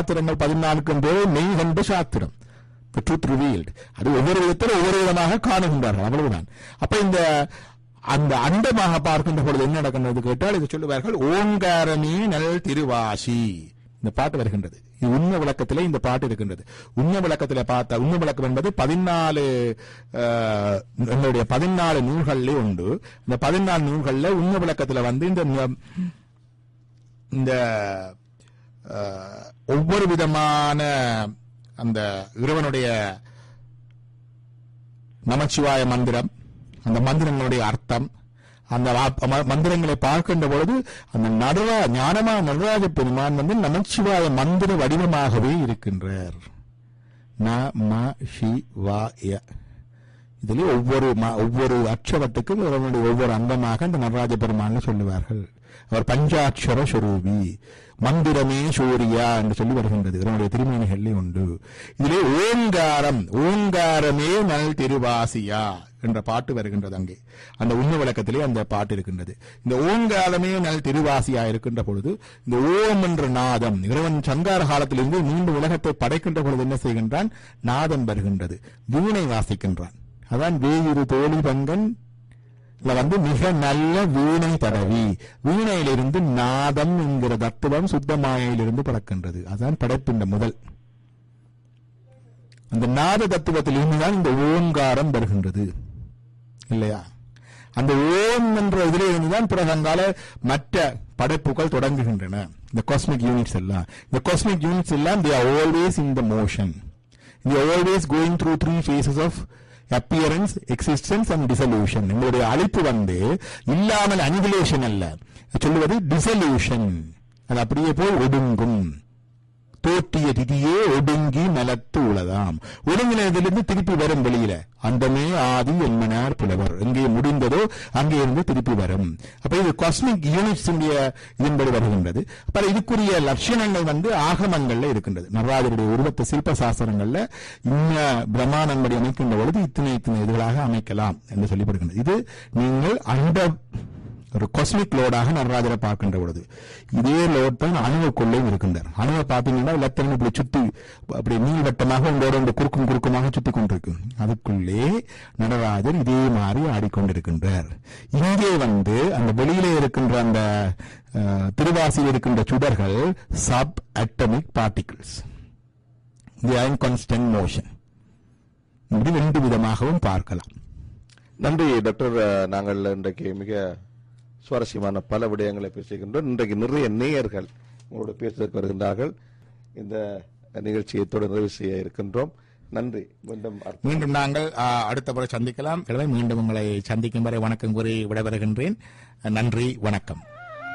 சாத்திரங்கள் பதினான்கும் பேர் மெய் கண்ட சாத்திரம் the truth revealed அது ஒவ்வொரு விதத்தில் ஒவ்வொரு விதமாக காணுகின்றார்கள் அவ்வளவுதான் அப்ப இந்த அந்த அண்டமாக பார்க்கின்ற பொழுது என்ன நடக்கின்றது கேட்டால் இது சொல்லுவார்கள் ஓங்காரமே நல் திருவாசி இந்த பாட்டு வருகின்றது இது உண்மை விளக்கத்திலே இந்த பாட்டு இருக்கின்றது உண்மை விளக்கத்திலே பார்த்த உண்மை விளக்கம் என்பது பதினாலு அஹ், எங்களுடைய பதினாலு நூல்களிலே உண்டு இந்த பதினாலு நூல்களில் உண்மை விளக்கத்துல வந்து இந்த ந- இந்த அஹ், ஒவ்வொரு விதமான அந்த இறைவனுடைய நமச்சிவாய மந்திரம் அந்த மந்திரங்களுடைய அர்த்தம் அந்த வா- ம- மந்திரங்களை பார்க்கின்ற பொழுது அந்த நடரா ஞானமா நடராஜ பெருமான் வந்து நமச்சிவாய மந்திர வடிவமாகவே இருக்கின்றார் ந ம ஷி வா ய இதிலே ஒவ்வொரு ம- ஒவ்வொரு அட்சரத்துக்கும் இறைவனுடைய ஒவ்வொரு அங்கமாக இந்த நடராஜ பெருமான் சொல்லுவார்கள் அவர் பஞ்சாட்சர சுரூபி மந்திரமே சூரியா என்று சொல்லி வருகின்றது இவருடைய திருமணிகளிலே உண்டு இதிலே ஓங்காரம் ஓங்காரமே நல் திருவாசியா என்ற பாட்டு வருகின்றது அங்கே அந்த உண்மை விளக்கத்திலே அந்த பாட்டு இருக்கின்றது இந்த ஓங்காரமே நல் திருவாசியா இருக்கின்ற பொழுது இந்த ஓம் என்ற நாதம் இறைவன் சங்கார காலத்திலிருந்து மீண்டும் உலகத்தை படைக்கின்ற பொழுது என்ன செய்கின்றான் நாதம் வருகின்றது வீணை வாசிக்கின்றான் அதான் வேயிரு தோழி பங்கன் இதுல வந்து மிக நல்ல வீணை தடவி வீணையிலிருந்து நாதம் என்கிற தத்துவம் சுத்தமாயிலிருந்து பிறக்கின்றது அதான் படைப்பின் முதல் அந்த நாத தத்துவத்திலிருந்து தான் இந்த ஓங்காரம் வருகின்றது இல்லையா அந்த ஓம் என்ற இதிலே இருந்துதான் பிறகங்கால மற்ற படைப்புகள் தொடங்குகின்றன இந்த காஸ்மிக் யூனிட்ஸ் எல்லாம் இந்த காஸ்மிக் யூனிட்ஸ் எல்லாம் they are always in the motion they are always going through three phases of appearance existence and dissolution உங்களுடைய அழிப்பு வந்து இல்லாமல் அனிகுலேஷன் அல்ல சொல்லுவது dissolution அது அப்படியே போய் ஒடுங்கும் தோற்றிய திதியே ஒடுங்கி நலத்து உளதாம் ஒடுங்கினதிலிருந்து திருப்பி வரும் வெளியில அந்தமே ஆதி என்மனார் புலவர் எங்கே முடிந்ததோ அங்கே இருந்து திருப்பி வரும் அப்ப இது காஸ்மிக் யூனிட்ஸ் இதன்படி வருகின்றது அப்ப இதுக்குரிய லட்சணங்கள் வந்து ஆகமங்கள்ல இருக்கின்றது நடராஜருடைய உருவத்த சில்ப சாஸ்திரங்கள்ல இன்ன பிரம்மாண்டம்படி அமைக்கின்ற பொழுது இத்தனை இத்தனை இதுகளாக அமைக்கலாம் என்று சொல்லப்படுகின்றது இது நீங்கள் அண்ட ஒரு காஸ்மிக் லோடாக நடராஜரை பார்க்கின்ற பொழுது இதே லோட் தான் அணுவுக்குள்ளேயும் இருக்கின்றார் அணுவை பார்த்தீங்கன்னா இலத்திரன் இப்படி சுத்தி அப்படி நீள்வட்டமாக உங்களோட இந்த குறுக்கும் குறுக்குமாக சுத்தி கொண்டிருக்கு அதுக்குள்ளே நடராஜர் இதே மாதிரி ஆடிக்கொண்டிருக்கின்றார் இங்கே வந்து அந்த வெளியிலே இருக்கின்ற அந்த அஹ், திருவாசியில் இருக்கின்ற சுடர்கள் sub atomic particles they are in constant motion இப்படி ரெண்டு விதமாகவும் பார்க்கலாம் நன்றி டாக்டர் அஹ், நாங்கள் இன்றைக்கு மிக சுவாரஸ்யமான பல விடயங்களை பேசுகின்றோம் இன்றைக்கு நிறைய நேயர்கள் உங்களோட பேசுவதற்கு வருகின்றார்கள் இந்த நிகழ்ச்சியை தொடர் நிறைவு செய்ய இருக்கின்றோம் நன்றி மீண்டும் அடுத்த- மீண்டும் நாங்கள் ஆ, அடுத்த முறை சந்திக்கலாம் எனவே மீண்டும் உங்களை சந்திக்கும் வரை வணக்கம் கூறி விடைபெறுகின்றேன் நன்றி வணக்கம்